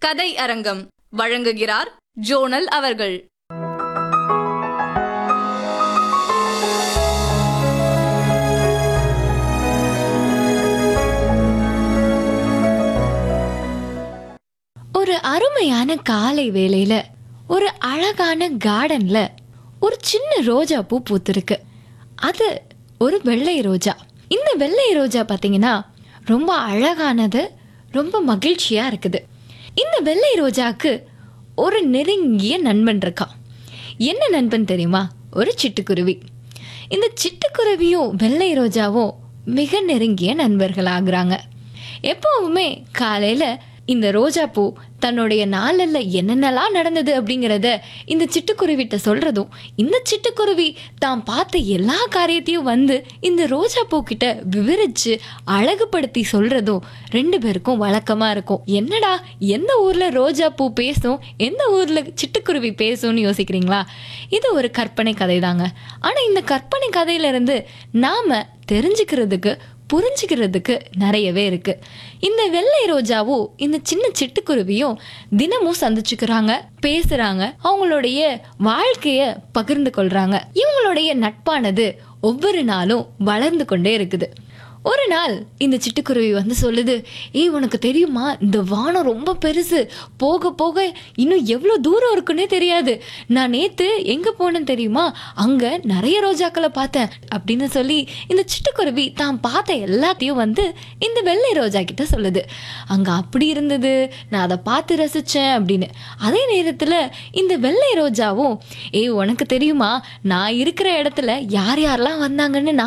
கதை அரங்கம் வழங்குகிறார் ஜோனல் அவர்கள் ஒரு அருமையான காலை வேளையில ஒரு அழகான கார்டன்ல ஒரு சின்ன ரோஜா பூ பூத்திருக்கு அது ஒரு வெள்ளை ரோஜா இந்த வெள்ளை ரோஜா பார்த்தீங்கன்னா ரொம்ப அழகானது ரொம்ப மகிழ்ச்சியா இருக்குது இந்த வெள்ளை ரோஜாக்கு ஒரு நெருங்கிய நண்பன் இருக்கான் என்ன நண்பன் தெரியுமா ஒரு சிட்டுக்குருவி இந்த சிட்டுக்குருவியும் வெள்ளை ரோஜாவும் மிக நெருங்கிய நண்பர்கள் ஆகுறாங்க எப்பவுமே காலையில இந்த ரோஜா பூ தன்னுடைய நாளில் என்னென்னலாம் நடந்தது அப்படிங்கிறத இந்த சிட்டுக்குருவிட்ட சொல்றதும் இந்த சிட்டுக்குருவி தான் பார்த்த எல்லா காரியத்தையும் வந்து இந்த ரோஜா பூ கிட்ட விவரிச்சு அழகுபடுத்தி சொல்றதும் ரெண்டு பேருக்கும் வழக்கமா இருக்கும் என்னடா எந்த ஊர்ல ரோஜா பூ பேசும் எந்த ஊர்ல சிட்டுக்குருவி பேசும்னு யோசிக்கிறீங்களா இது ஒரு கற்பனை கதை தாங்க ஆனா இந்த கற்பனை கதையில இருந்து நாம தெரிஞ்சுக்கிறதுக்கு புரிஞ்சுக்கிறதுக்கு நிறையவே இருக்கு இந்த வெள்ளை ரோஜாவும் இந்த சின்ன சிட்டுக்குருவியும் தினமும் சந்திச்சுக்கிறாங்க பேசுறாங்க அவங்களுடைய வாழ்க்கைய பகிர்ந்து கொள்றாங்க இவங்களுடைய நட்பானது ஒவ்வொரு நாளும் வளர்ந்து கொண்டே இருக்குது ஒரு நாள் இந்த சிட்டுக்குருவி வந்து சொல்லுது ஏய் உனக்கு தெரியுமா இந்த வானம் ரொம்ப பெருசு போக போக இன்னும் எவ்வளோ தூரம் இருக்குன்னே தெரியாது நான் நேத்து எங்க போனேன்னு தெரியுமா அங்க நிறைய ரோஜாக்களை பார்த்தேன் அப்படின்னு சொல்லி இந்த சிட்டுக்குருவி தான் பார்த்த எல்லாத்தையும் வந்து இந்த வெள்ளை ரோஜா கிட்ட சொல்லுது அங்க அப்படி இருந்தது நான் அதை பார்த்து ரசிச்சேன் அப்படின்னு அதே நேரத்துல இந்த வெள்ளை ரோஜாவும் ஏய் உனக்கு தெரியுமா நான் இருக்கிற இடத்துல யார் யாரெல்லாம் வந்தாங்கன்னு நான்